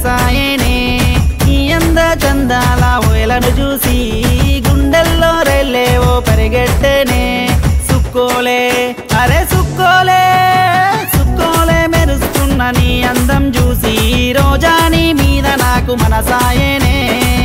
మనసాయనే ఈ అంద చందాల ఓయలను చూసి గుండెల్లో రెల్లేవో పరిగెట్టెనే సుక్కోలే అరే సుక్కోలే సుక్కోలే మెరుస్తున్న నీ అందం చూసి రోజా నీ మీద నాకు మనసాయనే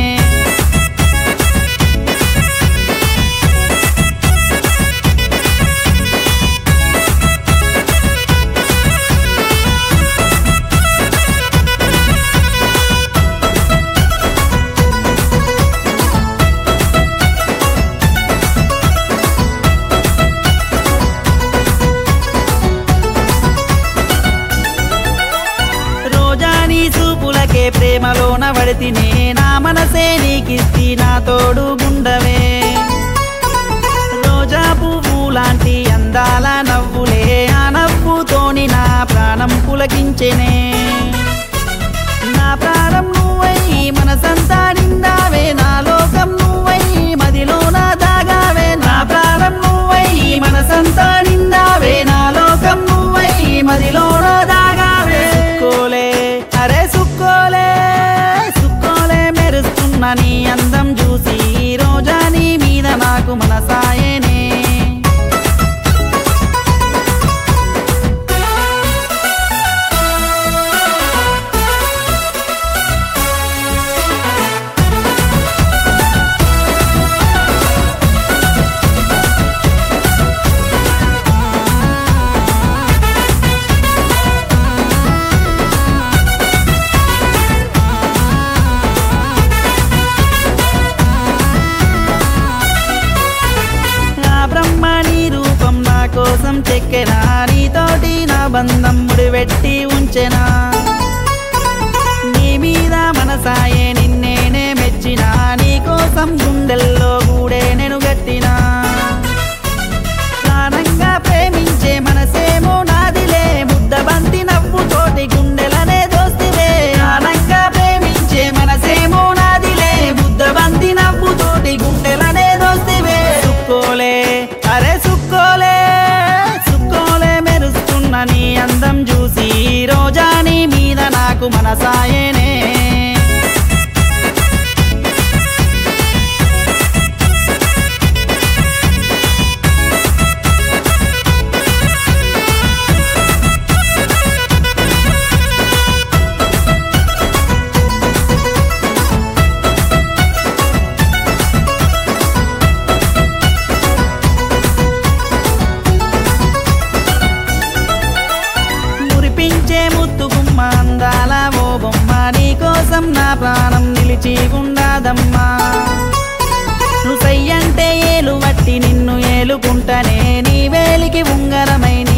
రోజా నీ చూపులకే ప్రేమలోన పడితినే నా మనసే నీకిస్తి నా తోడు గుండవే రోజా పువ్వు లాంటి అందాల నవ్వులే ఆ నవ్వుతోని నా ప్రాణం పులకించెనే నా ప్రాణం నువ్వై మనసంతా నిండావే నా లోకం నువ్వై మదిలోన దాగావే నా ప్రాణం నువ్వై మనసంతా నిండావే నా లోకం నువ్వై మదిలోన దాగావే సుక్కోలే అరే సుక్కోలే సుక్కోలే మెరుస్తున్న నీ అందం చూసి రోజా నీ మీద నాకు మనసాయనే నా బ్రహ్మని రూపం నా కోసం చెక్కెనా నీతోటి నా బంధం ముడివెట్టి ఉంచెనా నీ మీద మనసాయే నిన్నేనే మెచ్చినా నీ కోసం గుండెల్లో గూడే నేను గట్టినా ప్రాణంగా ప్రేమించే మనసేమో నాదిలే ముద్ద బంతి నవ్వుతోటి గుండెలనే దోస్తివే ప్రాణంగా ప్రేమించే మనసేమో నాదిలే ముద్ద బంతి నవ్వుతోటి గుండెలనే దోస్తివే సుక్కోలే అరే సుక్కోలే సుక్కోలే మెరుస్తున్న నీ అందం చూసి రోజా నీ మీద నాకు మనసాయనే మురిపించే ముద్దు గుమ్మ అందాల ఓ బొమ్మ నీ కోసం నా ప్రాణం నిలిచి ఉండదమ్మా నువ్వు సయ్యంటే ఏలు వట్టి నిన్ను ఏలుకుంటనే నీ వేలికి ఉంగరమై నీ